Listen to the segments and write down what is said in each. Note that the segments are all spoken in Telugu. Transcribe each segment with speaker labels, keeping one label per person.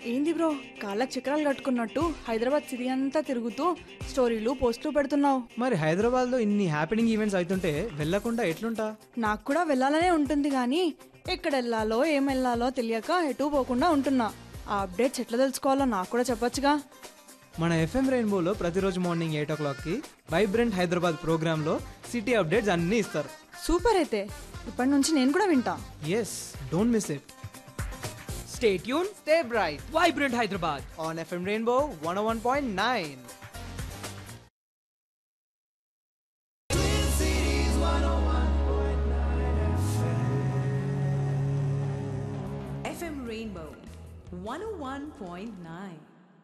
Speaker 1: ఏంది బ్రో కాళ్ళకి చక్రాలు కట్టుకున్నట్టు హైదరాబాద్ సిటీ అంతా తిరుగుతూ స్టోరీలు పోస్టులు పెడుతున్నావు
Speaker 2: మరి హైదరాబాద్లో ఇన్ని హ్యాపెనింగ్ ఈవెంట్స్ అవుతుంటే వెళ్ళకుండా ఎట్లుంటా
Speaker 1: నాకు కూడా వెళ్ళాలనే ఉంటుంది కానీ ఎక్కడ వెళ్ళాలో ఏం వెళ్ళాలో తెలియక ఎటు పోకుండా ఉంటున్నా ఆ అప్డేట్స్ ఎట్లా తెలుసుకోవాలో నాకు కూడా చెప్పొచ్చుగా
Speaker 2: మన ఎఫ్ఎం రెయిన్బోలో ప్రతిరోజు మార్నింగ్ ఎయిట్ ఓ క్లాక్కి వైబ్రెంట్ హైదరాబాద్ ప్రోగ్రాంలో సిటీ అప్డేట్స్ అన్నీ ఇస్తారు
Speaker 1: సూపర్ అయితే ఇప్పటి నుంచి నేను కూడా వింటా
Speaker 2: yes don't miss it stay tune stay bright
Speaker 3: vibrant Hyderabad
Speaker 2: on FM Rainbow one one point nine
Speaker 4: FM Rainbow 101.9.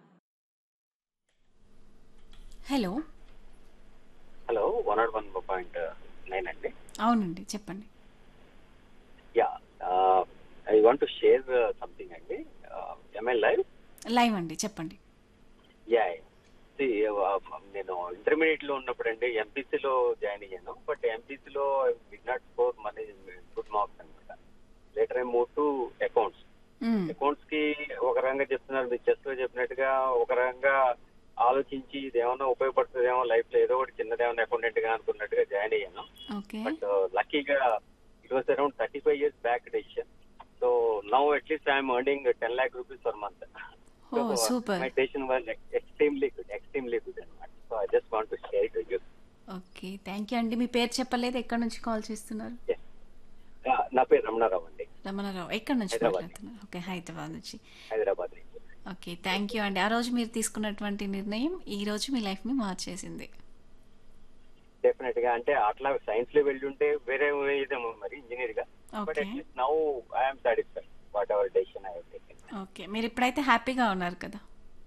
Speaker 5: Hello
Speaker 6: hello one nought one point nine అండి
Speaker 5: అవునండి చెప్పండి
Speaker 6: yeah I want to share something అండి ఎంఐ లైవ్
Speaker 5: లైవ్ అండి చెప్పండి
Speaker 6: యా నేను ఇంటర్మీడియట్ లో ఉన్నప్పుడు అండి ఎంపీసీలో జాయిన్ అయ్యాను బట్ ఎంపీసీలో did not score many good marks అనమాట later I move to accounts
Speaker 5: hmm.
Speaker 6: Accounts కి ఒక రకంగా చెప్తున్నారు మీరు చెస్ లో చెప్పినట్టుగా ఒక రకంగా ఆలోచించి ఇది ఏమైనా ఉపయోగపడుతుందేమో లైఫ్ లో ఏదో ఒకటి చిన్నదేమన్నా అకౌంటెంట్ గా అనుకున్నట్టుగా జాయిన్ అయ్యాను
Speaker 5: ఓకే
Speaker 6: బట్ లక్కీగా it was around thirty five years back decision so now at least I'm earning ten lakh rupees per month
Speaker 5: oh super
Speaker 6: my decision was extremely good extremely good అనమాట so I just want to share to you
Speaker 5: okay thank you అండి మీ పేరు చెప్పలేదు ఎక్కడి నుంచి కాల్ చేస్తున్నారు
Speaker 6: నా పేరు రమణారావు అండి
Speaker 5: రమణారావు ఎక్కడి నుంచి
Speaker 6: హైదరాబాద్.
Speaker 5: మాట్లాడుతున్నారు ఓకే హైదరాబాద్ నుంచి
Speaker 6: హైదరాబాద్ నుంచి
Speaker 5: ఓకే థ్యాంక్ యూ అండి ఆ రోజు మీరు తీసుకున్నటువంటి నిర్ణయం ఈ రోజు మీ లైఫ్ని మార్చేసింది
Speaker 6: డెఫినెట్ గా అంటే అట్లా సైన్స్ లో వెళ్ళి ఉంటే వేరే ఇదేమో మరి ఇంజనీర్ గా but
Speaker 5: Okay.
Speaker 6: At least now I'm satisfied whatever decision I taken
Speaker 5: okay మీరు ఇప్పుడైతే హ్యాపీగా ఉన్నారు కదా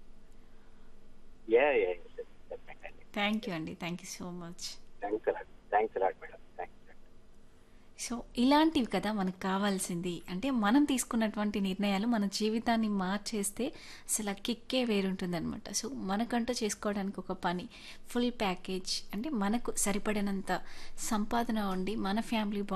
Speaker 6: యా యా డెఫినెట్ అండి
Speaker 5: థ్యాంక్ యూ అండి thank you so much
Speaker 6: thanks a lot thanks a lot madam thanks
Speaker 5: so ఇలాంటివి కదా మనకు కావాల్సింది అంటే మనం తీసుకున్నటువంటి నిర్ణయాలు మన జీవితాన్ని మార్చేస్తే అసలు ఆ కిక్కే వేరుంటుందన్నమాట సో మనకంటూ చేసుకోవడానికి ఒక పని ఫుల్ ప్యాకేజ్ అంటే మనకు సరిపడినంత సంపాదన ఉండి మన ఫ్యామిలీ